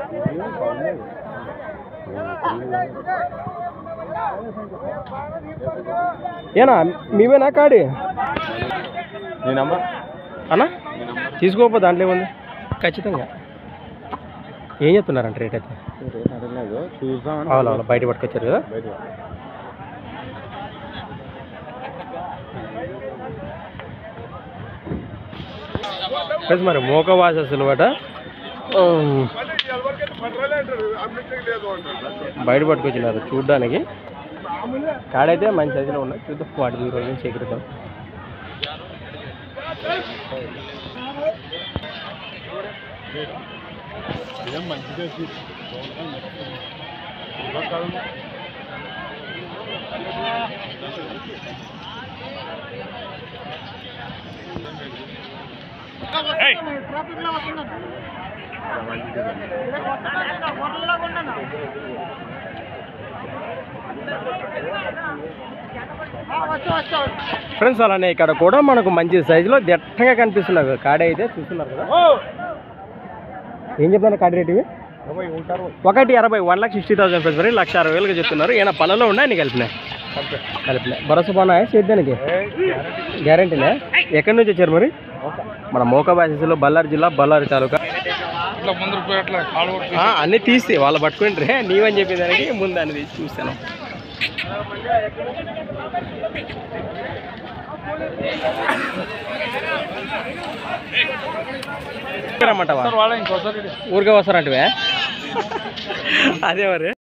ఏనా మీవేనా కాడి నేనమ్మా అన్నా తీసుకోపో దాంట్లో ఏముంది ఖచ్చితంగా ఏం చెప్తున్నారంట రేట్ అయితే అడగలేదు చూద్దామని అవును అవును బయట పట్టుకొచ్చారు కదా బయట ఫ్రెండ్స్ మరి మోక వాసెస్ అనమాట బయట పట్టుకొచ్చినారు చూడ్డానికి కాడైతే మంచి సైజులో ఉన్నాయి చూద్దాం వాటి ఈ రోజు సేకరిద్దాం ఇదేం మంచిదే ఫ్రెండ్స్ అలానే ఇక్కడ కూడా మనకు మంచి సైజులో దట్టంగా కనిపిస్తున్నారు కాడ అయితే చూస్తున్నారు కదా ఏం చెప్తున్నారు కాడి రేట్ ఇవి ఒకటి అరవై one lakh sixty thousand friends మరి లక్ష అరవై వేలుగా చెప్తున్నారు ఈయన పళ్ళలో ఉన్నాయి నీకు కలిపినాయి కలిపినాయి భరోసా బాగున్నాయా సేద్యానికి గ్యారంటీనా ఎక్కడి నుంచి వచ్చారు మరి మన మోకా బాసెస్లో బళ్ళారి జిల్లా బళ్ళారి తాలూకా ఇట్లా ముందు పోయి అట్లా కాలు ఆ, అన్నీ తీస్తే వాళ్ళు పట్టుకుంటారే నీవని చెప్పేదానికి ముందు అన్ని తీసి చూస్తాను రమ్మంటావా వాళ్ళ ఇంకోసారి ఊరికే వస్తారంటే అదే మరి